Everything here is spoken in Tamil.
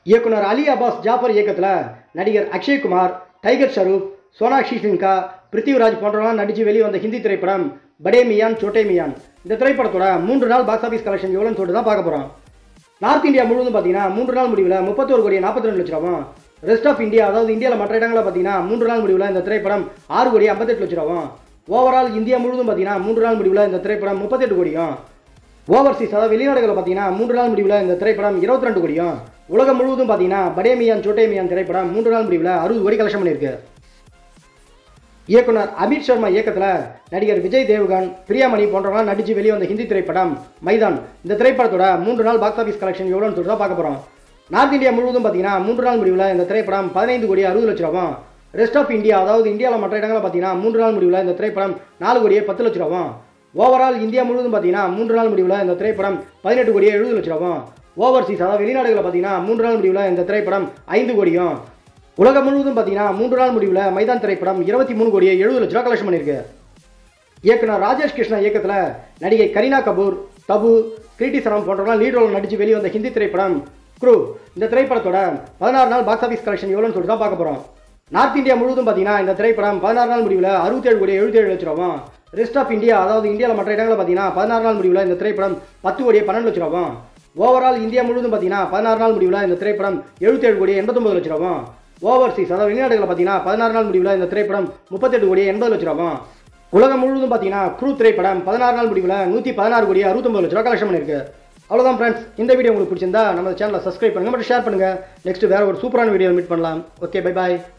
இயக்குனர் அலி அப்பாஸ் ஜாஃபர் இயக்கத்தில் நடிகர் அக்ஷய்குமார் டைகர் ஷரூப் சோனாக்ஷி சின்ஹா பிருத்திவிராஜ் போன்றவங்க நடித்து வெளிவந்த ஹிந்தி திரைப்படம் படே மியான் சோட்டே மியான் இந்த திரைப்படத்தோட மூன்று நாள் பாக்ஸ் ஆஃபீஸ் கலெக்ஷன் எவ்வளோன்னு சொல்லிட்டு தான் பார்க்க போகிறோம் நார்த் இந்தியா முழுவதும் பார்த்தீங்கன்னா மூன்று நாள் முடிவில் முப்பத்தோரு கோடி நாற்பத்தி ரெண்டு லட்ச ரூபாவும் ரெஸ்ட் ஆஃப் இந்தியா அதாவது இந்தியாவில் மற்ற இடங்களில் பார்த்தீங்கன்னா மூன்று நாள் முடிவில் இந்த திரைப்படம் ஆறு கோடி ஐம்பத்தெட்டு லட்ச ரூபாவும் ஓவரால் இந்தியா முழுவதும் பார்த்தீங்கன்னா மூன்று நாள் முடிவில் இந்த திரைப்படம் முப்பத்தெட்டு கோடியும் ஓவர்சீஸ் அதாவது வெளிநாடுகளில் பார்த்தீங்கன்னா மூன்று நாள் முடிவில் இந்த திரைப்படம் இருபத்தி ரெண்டு கோடியும் உலகம் முழுவதும் பார்த்தீங்கன்னா படேமியான் சோட்டேமியான் திரைப்படம் மூன்று நாள் முடிவில் அறுபது கோடி கலெக்ஷன் பண்ணியிருக்கு இயக்குனர் அமித் சர்மா இயக்கத்தில் நடிகர் விஜய் தேவ்கன் பிரியாமணி போன்றவங்களாம் நடித்து வெளிவந்த ஹிந்தி திரைப்படம் மைதான் இந்த திரைப்படத்தோட மூன்று நாள் பாக்ஸ் ஆஃபீஸ் கலெக்ஷன் எவ்வளோன்னு சொல்லிட்டு தான் பார்க்க போகிறோம் நார்த் இந்தியா முழுவதும் பார்த்தீங்கன்னா மூன்று நாள் முடிவில் இந்த திரைப்படம் பதினைந்து கோடி அறுபது லட்ச ரூபாவும் ரெஸ்ட் ஆஃப் இந்தியா அதாவது இந்தியாவில் மற்ற இடங்களில் பார்த்தீங்கன்னா மூன்று நாள் முடிவில் இந்த திரைப்படம் நாலு கோடியே பத்து லட்ச ரூபாவும் ஓவரால் இந்தியா முழுவதும் பார்த்தீங்கன்னா மூன்று நாள் முடிவில் இந்த திரைப்படம் பதினெட்டு கோடியே எழுபது லட்ச ரூபாவும் ஓவர்சீஸ் அதாவது வெளிநாடுகளில் பார்த்தீங்கன்னா மூன்று நாள் முடிவில் இந்த திரைப்படம் ஐந்து கோடியும் உலகம் முழுவதும் பார்த்தீங்கன்னா மூன்று நாள் முடிவில் மைதான் திரைப்படம் இருபத்தி மூணு கோடியே எழுபது லட்ச ரூபா கலெக்ஷன் பண்ணியிருக்கு இயக்குனர் ராஜேஷ் கிருஷ்ணா இயக்கத்தில் நடிகை கரீனா கபூர் தபு கிருட்டி சரம் போன்றவங்களாம் லீட் ரோல் நடித்து வெளிவந்த ஹிந்தி திரைப்படம் குரூ இந்த திரைப்படத்தோட பதினாறு நாள் பாக்ஸ் ஆஃபீஸ் கலெக்ஷன் எவ்வளோன்னு சொல்லிட்டு தான் பார்க்க போகிறோம் நார்த் இந்தியா முழுவதும் பார்த்தீங்கன்னா இந்த திரைப்படம் பதினாறு நாள் முடிவில் அறுபத்தேழு கோடி எழுபத்தேழு லட்ச ரூபாவும் ரெஸ்ட் ஆஃப் இந்தியா அதாவது இந்தியாவில் மற்ற இடங்களில் பார்த்தீங்கன்னா பதினாறு நாள் முடிவில் இந்த திரைப்படம் பத்து கோடியே பன்னெண்டு லட்ச ரூபாவும் ஓவரால் இந்தியா முழுவதும் பார்த்தீங்கன்னா பதினாறு நாள் முடிவில் இந்த திரைப்படம் எழுபத்தேழு கோடி எண்பத்தொம்பது லட்ச ரூபாவும் ஓவர்சீஸ் அதாவது வெளிநாடுகளில் பார்த்தீங்கன்னா பதினாறு நாள் முடிவில் இந்த திரைப்படம் முப்பத்தெட்டு கோடி எண்பது லட்ச ரூபாவும் உலகம் முழுவதும் பார்த்தீங்கன்னா க்ரூ திரைப்படம் பதினாறு நாள் முடிவில் நூற்றி பதினாறு கோடி அறுபத்தொம்பது லட்ச ரூபா கலெக்ஷன் பண்ணியிருக்கு அவ்வளோதான் ஃப்ரெண்ட்ஸ் இந்த வீடியோ உங்களுக்கு பிடிச்சிருந்தா நம்ம சேனலை சப்ஸ்கிரைப் பண்ணுங்கள் மட்டும் ஷேர் பண்ணுங்கள் நெக்ஸ்ட் வேறு ஒரு சூப்பரான வீடியோ மீட் பண்ணலாம் ஓகே பை பாய்